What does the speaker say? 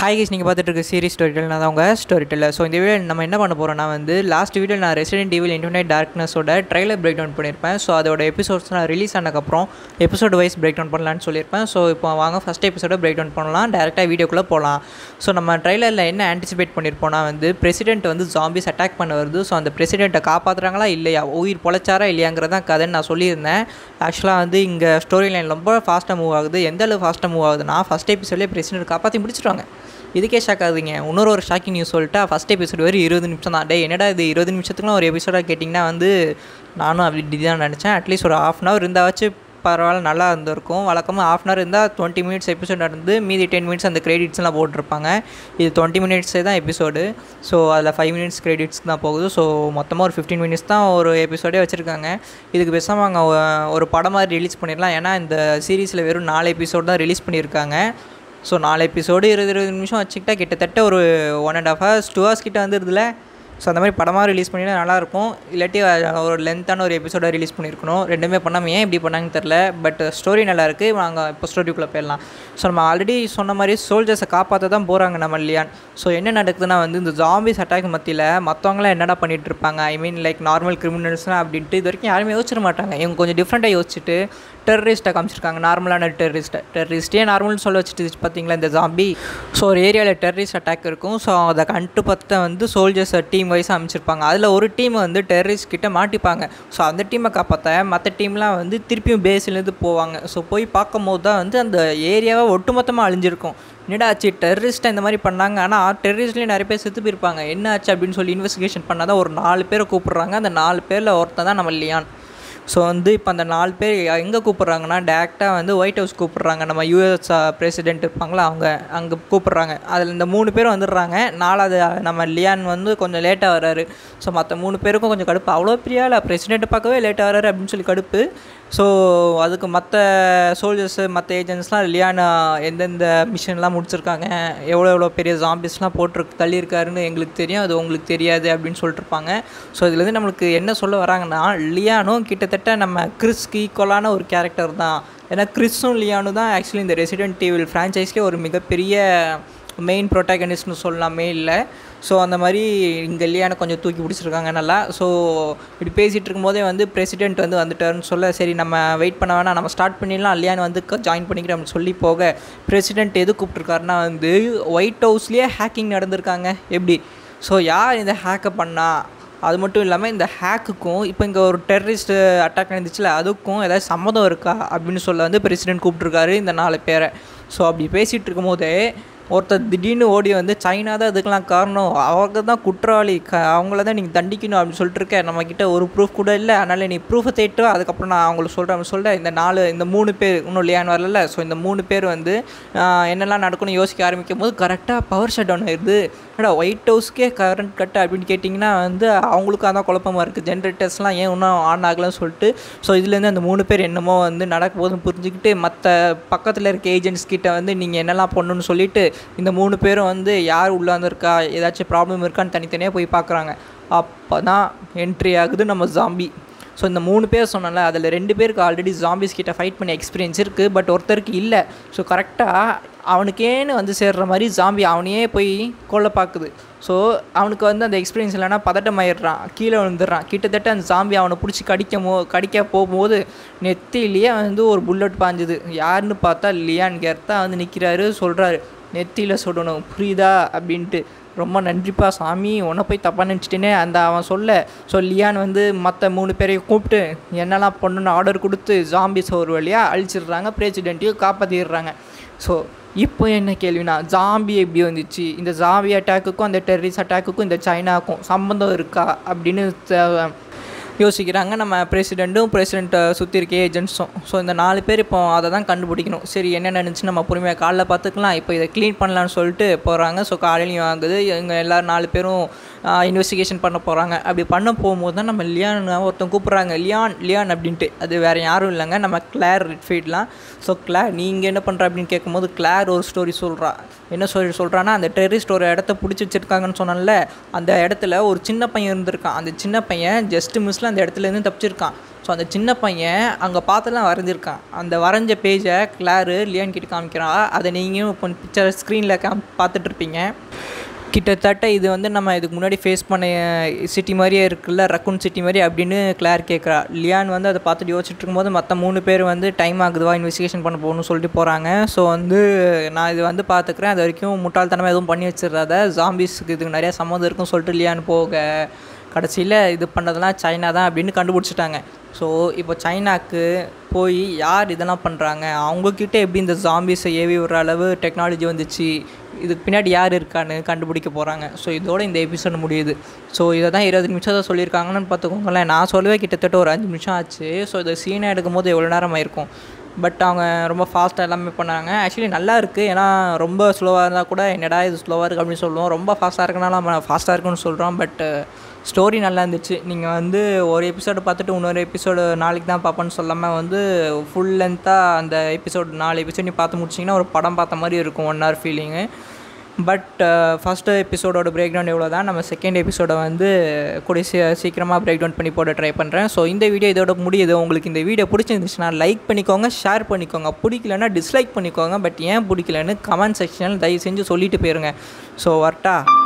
hi guys நீங்கள் பார்த்துட்டு இருக்க சீரிஸ் ஸ்டோரி டெல் நான் தான் உங்கள் ஸ்டோரி டெல்லர் ஸோ இந்த வீடியோ நம்ம என்ன பண்ண போகிறோம்னா வந்து லாஸ்ட் வீடியோ நான் ரெசிடென்ட் டிவில் இன்டர்நெட் டார்க்னஸோட ட்ரைலர் பிரேக் டவுன் பண்ணியிருப்பேன் ஸோ அதோட எபிசோட்ஸ் நான் ரிலீஸ் ஆனதுக்கப்புறம் எபிசோட் வைஸ் பிரேக் டவுன் பண்ணலான்னு சொல்லியிருப்பேன் ஸோ இப்போ வாங்க ஃபஸ்ட் எபிசோட பிரேக் டவுன் பண்ணலாம் டேரெக்டாக வீடியோக்குள்ளே போகலாம் ஸோ நம்ம ட்ரைலரில் என்ன ஆன்டிசிபேட் பண்ணியிருப்போம்னா வந்து பிரசிடென்ட் வந்து ஜாம்பிஸ் அட்டாக் பண்ண வருது ஸோ அந்த பிரசிடென்ட்டை காப்பாற்றுறாங்களா இல்லையா உயிர் பொழைச்சாரா இல்லையாங்கிறதான் கதைன்னு நான் சொல்லியிருந்தேன் ஆக்சுவலாக வந்து இங்கே ஸ்டோரி லைன் ரொம்ப ஃபாஸ்ட்டாக மூவ் ஆகுது எந்த அளவு ஃபாஸ்ட்டாக மூவ் ஆகுதுன்னா ஃபஸ்ட் எபிசோட்லேயே பிரசிடென்ட் காப்பாற்றி முடிச்சிருவாங்க இதுக்கே ஷாக் ஆகுதுங்க இன்னொரு ஒரு ஷாக்கிங் நியூஸ் சொல்லிட்டு ஃபஸ்ட் எபிசோட் வரை இருபது நிமிஷம் தான் டே என்னடா இது இருபது நிமிஷத்துக்குலாம் ஒரு எபிசோடாக கேட்டிங்கன்னா வந்து நானும் அப்படி தான் நினச்சேன் அட்லீஸ்ட் ஒரு ஆஃப் அன் ஹவர் இருந்தாச்சு பரவாயில்ல நல்லா இருந்திருக்கும் வழக்கமாக ஆஃப் அன் ஹவர் இருந்தால் டுவெண்ட்டி மினிட்ஸ் எபிசோட் நடந்து மீதி டென் மினிட்ஸ் அந்த கிரெடிட்ஸ்லாம் போட்டிருப்பாங்க இது டுவெண்ட்டி மினிட்ஸே தான் எபிசோடு ஸோ அதில் ஃபைவ் மினிட்ஸ் கிரெடிட்ஸ்க்கு தான் போகுது ஸோ மொத்தமாக ஒரு ஃபிஃப்டீன் மினிட்ஸ் தான் ஒரு எபிசோடே வச்சுருக்காங்க இதுக்கு பேசாமல் அவங்க ஒரு படம் மாதிரி ரிலீஸ் பண்ணிடலாம் ஏன்னா இந்த சீரீஸில் வெறும் நாலு எபிசோட் தான் ரிலீஸ் பண்ணியிருக்காங்க ஸோ நாலு எபிசோடு இருபது இருபது நிமிஷம் வச்சுக்கிட்டா கிட்டத்தட்ட ஒரு one and half hours two hours கிட்ட வந்துருதுல ஸோ அந்த மாதிரி படமாக ரிலீஸ் பண்ணினா நல்லாயிருக்கும் இல்லாட்டி ஒரு லென்த்தான ஒரு எபிசோடாக ரிலீஸ் பண்ணியிருக்கணும் ரெண்டுமே பண்ணாமல் ஏன் இப்படி பண்ணாங்கன்னு தெரில பட் ஸ்டோரி நல்லாயிருக்கு நாங்கள் இப்போ ஸ்டோரிக்குள்ளே போயிடலாம் ஸோ நம்ம ஆல்ரெடி சொன்ன மாதிரி சோல்ஜர்ஸை காப்பாற்ற தான் போகிறாங்க நம்ம இல்லையான் ஸோ என்ன நடக்குதுன்னா வந்து இந்த ஜாம்பிஸ் அட்டாக் மத்தியில் மற்றவங்களாம் என்னடா பண்ணிகிட்டு இருப்பாங்க ஐ மீன் லைக் நார்மல் கிரிமினல்ஸ்லாம் அப்படின்ட்டு இது வரைக்கும் யாருமே யோசிச்சிட மாட்டாங்க இவங்க கொஞ்சம் டிஃப்ரெண்ட்டாக யோசிச்சுட்டு டெரரிஸ்ட்டை காமிச்சிருக்காங்க நார்மலான டெரரிஸ்ட்டை டெரரிஸ்ட்டே நார்மல்னு சொல்ல வச்சுட்டு பார்த்தீங்களா இந்த ஜாம்பி ஸோ ஒரு ஏரியாவில் டெரரிஸ்ட் அட்டாக் இருக்கும் ஸோ அதை கண்டு பார்த்து வந்து சோல்ஜர்ஸ் டீம் வைஸ் அமைச்சிருப்பாங்க அதில் ஒரு டீம் வந்து டெரரிஸ்ட் கிட்ட மாட்டிப்பாங்க ஸோ அந்த டீமை காப்பாற்ற மற்ற டீம்லாம் வந்து திருப்பியும் பேஸ்லேருந்து போவாங்க ஸோ போய் பார்க்கும்போது தான் வந்து அந்த ஏரியாவை ஒட்டுமொத்தமாக அழிஞ்சிருக்கும் என்னடா ஆச்சு டெரரிஸ்ட்டை இந்த மாதிரி பண்ணாங்க ஆனால் டெரரிஸ்ட்லேயே நிறைய பேர் செத்து போயிருப்பாங்க என்ன ஆச்சு அப்படின்னு சொல்லி இன்வெஸ்டிகேஷன் பண்ணால் தான் ஒரு நாலு பேரை கூப்பிட்றாங்க அந்த நாலு பேரில் ஒருத்தன் தான் நம்ம லியான் ஸோ வந்து இப்போ அந்த நாலு பேர் எங்கே கூப்பிட்றாங்கன்னா டேரெக்டாக வந்து ஒயிட் ஹவுஸ் கூப்பிட்றாங்க நம்ம யூஎஸ் பிரசிடென்ட் இருப்பாங்களா அவங்க அங்கே கூப்பிட்றாங்க அதில் இந்த மூணு பேரும் வந்துடுறாங்க நாலாவது நம்ம லியான் வந்து கொஞ்சம் லேட்டாக வர்றாரு ஸோ மற்ற மூணு பேருக்கும் கொஞ்சம் கடுப்பு அவ்வளோ பெரிய இல்லை பிரசிடென்ட்டை பார்க்கவே லேட்டாக வர்றாரு அப்படின்னு சொல்லி கடுப்பு ஸோ அதுக்கு மற்ற சோல்ஜர்ஸு மற்ற ஏஜென்ட்ஸ்லாம் லியான் எந்தெந்த மிஷன்லாம் முடிச்சிருக்காங்க எவ்வளோ எவ்வளோ பெரிய ஜாம்பிஸ்லாம் போட்டிருக்கு தள்ளியிருக்காருன்னு எங்களுக்கு தெரியும் அது உங்களுக்கு தெரியாது அப்படின்னு சொல்லிட்டுருப்பாங்க ஸோ இதுலேருந்து நம்மளுக்கு என்ன சொல்ல வராங்கன்னா லியானும் கிட்டத்தட்ட நம்ம கிறிஸ்க்கு ஈக்குவலான ஒரு கேரக்டர் தான் ஏன்னா கிறிஸும் லியானும் தான் ஆக்சுவலி இந்த ரெசிடென்ட் டிவில் ஃப்ரான்ச்சைஸ்லேயே ஒரு மிகப்பெரிய மெயின் ப்ரொட்டாகனிஸ்ட்னு சொல்லலாமே இல்லை ஸோ அந்த மாதிரி இங்கே லியானை கொஞ்சம் தூக்கி பிடிச்சிருக்காங்க நல்லா ஸோ இப்படி பேசிகிட்டு இருக்கும்போதே வந்து பிரசிடென்ட் வந்து வந்துட்டாருன்னு சொல்ல சரி நம்ம வெயிட் பண்ண வேணாம் நம்ம ஸ்டார்ட் பண்ணிடலாம் லியான் வந்து ஜாயின் பண்ணிக்கிறோம் அப்படின்னு சொல்லி போக பிரசிடென்ட் எது கூப்பிட்ருக்காருன்னா வந்து ஒயிட் ஹவுஸ்லேயே ஹேக்கிங் நடந்திருக்காங்க எப்படி ஸோ யார் இந்த ஹேக்கை பண்ணா அது மட்டும் இல்லாமல் இந்த ஹேக்குக்கும் இப்போ இங்கே ஒரு டெரரிஸ்ட் அட்டாக் நடந்துச்சுல அதுக்கும் ஏதாவது சம்மதம் இருக்கா அப்படின்னு சொல்ல வந்து பிரசிடென்ட் கூப்பிட்ருக்காரு இந்த நாலு பேரை ஸோ அப்படி பேசிகிட்டு இருக்கும்போதே ஒருத்தர் திடீர்னு ஓடி வந்து சைனா தான் இதுக்கெலாம் காரணம் அவங்க தான் குற்றவாளி க அவங்கள தான் நீங்கள் தண்டிக்கணும் அப்படின்னு சொல்லிட்டு இருக்க நம்மக்கிட்ட ஒரு ப்ரூஃப் கூட இல்லை அதனால் நீ ப்ரூஃபை தேட்டு அதுக்கப்புறம் நான் அவங்களுக்கு சொல்கிறேன் சொல்கிறேன் இந்த நாலு இந்த மூணு பேர் இன்னும் லியான் வரல ஸோ இந்த மூணு பேர் வந்து என்னெல்லாம் நடக்கணும் யோசிக்க ஆரம்பிக்கும் போது கரெக்டாக பவர் ஷட் டவுன் ஆயிடுது ஏடா ஒயிட் ஹவுஸ்க்கே கரண்ட் கட் அப்படின்னு கேட்டிங்கன்னா வந்து அவங்களுக்கும் அதான் குழப்பமாக இருக்குது ஜென்ரேட்டர்ஸ்லாம் ஏன் இன்னும் ஆன் ஆகலன்னு சொல்லிட்டு ஸோ இதுலேருந்து அந்த மூணு பேர் என்னமோ வந்து நடக்க போதும் புரிஞ்சுக்கிட்டு மற்ற பக்கத்தில் இருக்க ஏஜென்ட்ஸ் கிட்ட வந்து நீங்கள் என்னெல்லாம் பண்ணணும்னு சொல்லிட்டு இந்த மூணு பேரும் வந்து யார் உள்ளாந்துருக்கா ஏதாச்சும் ப்ராப்ளம் இருக்கான்னு தனித்தனியாக போய் பார்க்குறாங்க அப்போ தான் என்ட்ரி ஆகுது நம்ம ஜாம்பி ஸோ இந்த மூணு பேர் சொன்னல அதில் ரெண்டு பேருக்கு ஆல்ரெடி ஜாம்பிஸ் கிட்ட ஃபைட் பண்ண எக்ஸ்பீரியன்ஸ் இருக்குது பட் ஒருத்தருக்கு இல்லை ஸோ கரெக்டாக அவனுக்கேன்னு வந்து சேர்ற மாதிரி ஜாம்பி அவனையே போய் கொல்ல பார்க்குது ஸோ அவனுக்கு வந்து அந்த எக்ஸ்பீரியன்ஸ் இல்லைனா பதட்டம் ஆயிடுறான் கீழே விழுந்துடுறான் கிட்டத்தட்ட அந்த ஜாம்பி அவனை பிடிச்சி கடிக்கும் போ கடிக்க போகும்போது நெத்திலேயே வந்து ஒரு புல்லட் பாஞ்சுது யாருன்னு பார்த்தா லியான் கெர்த்தா வந்து நிற்கிறாரு சொல்கிறாரு நெத்தியில் சுடணும் புரியுதா அப்படின்ட்டு ரொம்ப நன்றிப்பா சாமி உன்னை போய் தப்பாக நினச்சிட்டேனே அந்த அவன் சொல்ல ஸோ லியான் வந்து மற்ற மூணு பேரையும் கூப்பிட்டு என்னெல்லாம் பண்ணணுன்னு ஆர்டர் கொடுத்து ஜாம்பிஸ் ஒரு வழியாக அழிச்சிடுறாங்க பிரசிடென்ட்டையும் காப்பாற்றிடுறாங்க ஸோ இப்போ என்ன கேள்வினா ஜாம்பி எப்படி வந்துச்சு இந்த ஜாம்பி அட்டாக்குக்கும் அந்த டெரரிஸ்ட் அட்டாக்குக்கும் இந்த சைனாக்கும் சம்மந்தம் இருக்கா அப்படின்னு யோசிக்கிறாங்க நம்ம பிரசிடெண்ட்டும் பிரசிடெண்ட்டை சுற்றி இருக்க ஏஜென்ட்ஸும் ஸோ இந்த நாலு பேர் இப்போ அதை தான் கண்டுபிடிக்கணும் சரி என்ன நினச்சி நம்ம பொறுமையாக காலைல பார்த்துக்கலாம் இப்போ இதை க்ளீன் பண்ணலான்னு சொல்லிட்டு போகிறாங்க ஸோ காலையிலையும் ஆகுது இவங்க எல்லோரும் நாலு பேரும் இன்வெஸ்டிகேஷன் பண்ண போகிறாங்க அப்படி பண்ண போகும்போது தான் நம்ம லியான் ஒருத்தன் கூப்பிட்றாங்க லியான் லியான் அப்படின்ட்டு அது வேறு யாரும் இல்லைங்க நம்ம கிளார் ரெட்ஃபீட்லாம் ஸோ கிளார் நீங்கள் என்ன பண்ணுற அப்படின்னு கேட்கும்போது கிளார் ஒரு ஸ்டோரி சொல்கிறா என்ன ஸ்டோரி சொல்கிறான்னா அந்த டெரரிஸ்ட் ஒரு இடத்த பிடிச்சி வச்சிருக்காங்கன்னு சொன்னால அந்த இடத்துல ஒரு சின்ன பையன் இருந்திருக்கான் அந்த சின்ன பையன் ஜஸ்ட் மிஸ்ல அந்த இடத்துலேருந்து தப்பிச்சிருக்கான் ஸோ அந்த சின்ன பையன் அங்கே பார்த்துலாம் வரைஞ்சிருக்கான் அந்த வரைஞ்ச பேஜை கிளாரு லியான் கிட்ட காமிக்கிறான் அதை நீங்களும் இப்போ பிக்சர் ஸ்க்ரீனில் காம் பார்த்துட்ருப்பீங்க கிட்டத்தட்ட இது வந்து நம்ம இதுக்கு முன்னாடி ஃபேஸ் பண்ண சிட்டி மாதிரியே இருக்குல்ல ரக்குன் சிட்டி மாதிரி அப்படின்னு கிளார் கேட்குறா லியான் வந்து அதை பார்த்துட்டு யோசிச்சுட்டு இருக்கும்போது மற்ற மூணு பேர் வந்து டைம் ஆகுதுவா இன்வெஸ்டிகேஷன் பண்ண போகணும்னு சொல்லிட்டு போகிறாங்க ஸோ வந்து நான் இது வந்து பார்த்துக்கிறேன் அது வரைக்கும் முட்டாள்தனமாக எதுவும் பண்ணி வச்சிடாத ஜாம்பிஸ்க்கு இதுக்கு நிறையா சம்மந்தம் இருக்குன்னு சொல்லிட்டு லியான் போக கடைசியில் இது பண்ணதெல்லாம் சைனா தான் அப்படின்னு கண்டுபிடிச்சிட்டாங்க ஸோ இப்போ சைனாக்கு போய் யார் இதெல்லாம் பண்ணுறாங்க அவங்கக்கிட்ட எப்படி இந்த ஜாம்பிஸை ஏவி விடுற அளவு டெக்னாலஜி வந்துச்சு இதுக்கு பின்னாடி யார் இருக்கான்னு கண்டுபிடிக்க போகிறாங்க ஸோ இதோட இந்த எபிசோட் முடியுது ஸோ இதை தான் இருபது நிமிஷம் தான் சொல்லியிருக்காங்கன்னு பார்த்துக்கோங்களேன் நான் சொல்லவே கிட்டத்தட்ட ஒரு அஞ்சு நிமிஷம் ஆச்சு ஸோ இதை சீனாக எடுக்கும்போது எவ்வளோ நேரம் ஆயிருக்கும் பட் அவங்க ரொம்ப ஃபாஸ்ட்டாக எல்லாமே பண்ணாங்க ஆக்சுவலி நல்லா இருக்குது ஏன்னா ரொம்ப ஸ்லோவாக இருந்தால் கூட என்னடா இது ஸ்லோவாக இருக்குது அப்படின்னு சொல்லுவோம் ரொம்ப ஃபாஸ்ட்டாக இருக்குனால நம்ம ஃபாஸ்ட்டாக இருக்குன்னு சொல்கிறோம் பட் ஸ்டோரி நல்லா இருந்துச்சு நீங்கள் வந்து ஒரு எபிசோடு பார்த்துட்டு இன்னொரு எபிசோடு நாளைக்கு தான் பார்ப்பேன்னு சொல்லாமல் வந்து ஃபுல் லென்த்தாக அந்த எபிசோடு நாலு எபிசோட் நீ பார்த்து முடிச்சிங்கன்னா ஒரு படம் பார்த்த மாதிரி இருக்கும் one hour feeling but first எபிசோடோட பிரேக் டவுன் எவ்வளோ தான் நம்ம செகண்ட் எபிசோடை வந்து கூடிய சீ சீக்கிரமாக பிரேக் டவுன் பண்ணி போட ட்ரை பண்ணுறேன் ஸோ இந்த வீடியோ இதோட முடியுது உங்களுக்கு இந்த வீடியோ பிடிச்சிருந்துச்சுன்னா லைக் பண்ணிக்கோங்க ஷேர் பண்ணிக்கோங்க பிடிக்கலன்னா டிஸ்லைக் பண்ணிக்கோங்க பட் ஏன் பிடிக்கலன்னு கமெண்ட் செக்ஷனில் தயவு செஞ்சு சொல்லிட்டு போயிருங்க ஸோ வரட்டா